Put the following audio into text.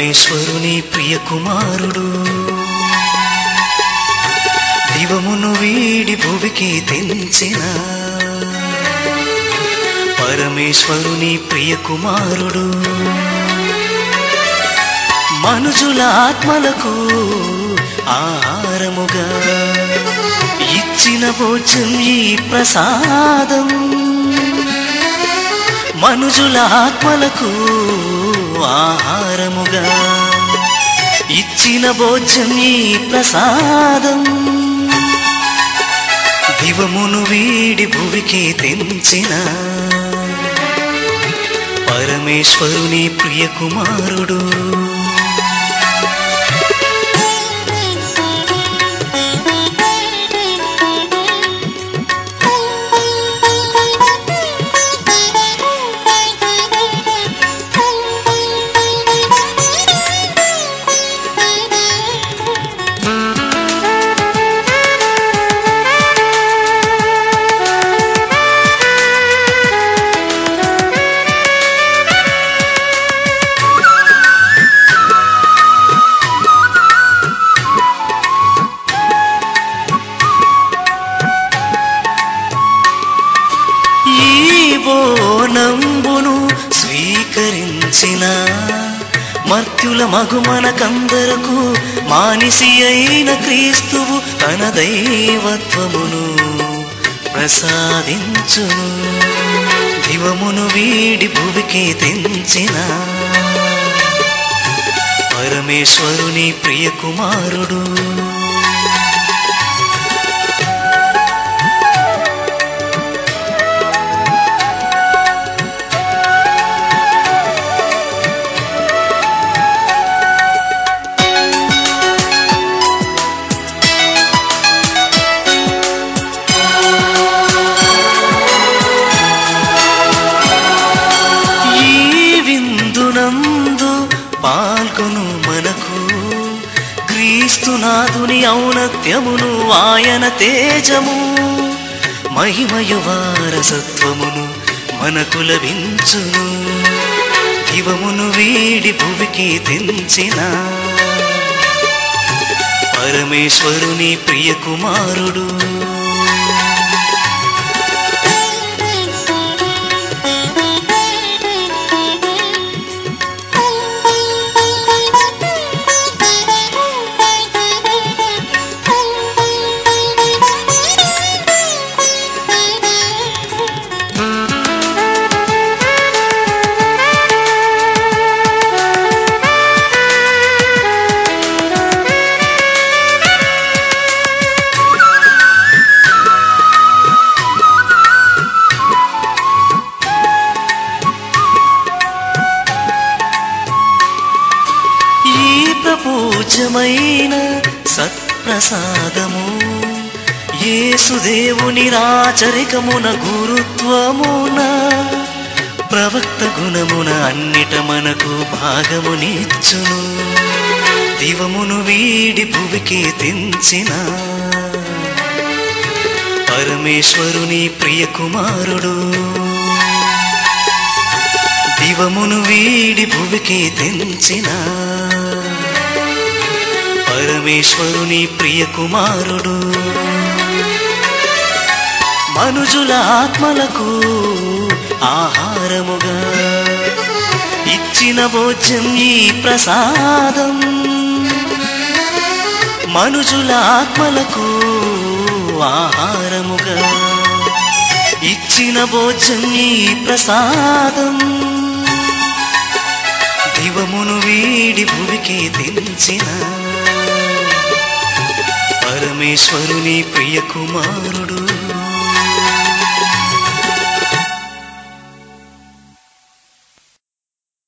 పరమేశ్వరుని ప్రియ కుమారుడు దివమును వీడి భువికి తెంచిన పరమేశ్వరుని ప్రియ కుమారుడు మనుజుల ఆత్మలకు ఆహారముగా ఇచ్చిన భోజం ఈ ప్రసాదం మనుజుల ఆత్మలకు ఆహారముగా ఇచ్చిన భోజం ఈ ప్రసాదం దివమును వీడి భువికి తెంచిన పరమేశ్వరుని ప్రియ కుమారుడు ఈ బోనంబును స్వీకరించిన మర్త్యుల మగుమనకందరకు మానిసి అయిన క్రీస్తువు తన దైవత్వమును ప్రసాదించును దివమును వీడి భువికి తెంచిన పరమేశ్వరుని ప్రియ కుమారుడు ఈ విందునందు పాల్గొను మనకు క్రీస్తునాథుని ఔన్నత్యమును ఆయన తేజము మహిమయు వారసత్వమును మనకు లభించును దివమును వీడి భువికి తెంచిన పరమేశ్వరుని ప్రియ కుమారుడు ఈ ప్రపూజమైన సత్ప్రసాదము యేసుదేవుని రాచరికమున గురుత్వమున ప్రవక్త గుణమున అన్నిట మనకు భాగమునిచ్చును దివమును వీడి భువికి తెంచిన పరమేశ్వరుని ప్రియ కుమారుడు దివమును వీడి భువికి తెంచిన పరమేశ్వరుని ప్రియ కుమారుడు మనుజుల ఆత్మలకు ఆహారముగా ఇచ్చిన భోజ్యం ఈ ప్రసాదం మనుజుల ఆత్మలకు ఆహారముగా ఇచ్చిన భోజ్యం ఈ ప్రసాదం దివమును వీడి భువికి తెంచిన పరమేశ్వరుని ప్రియ కుమారుడు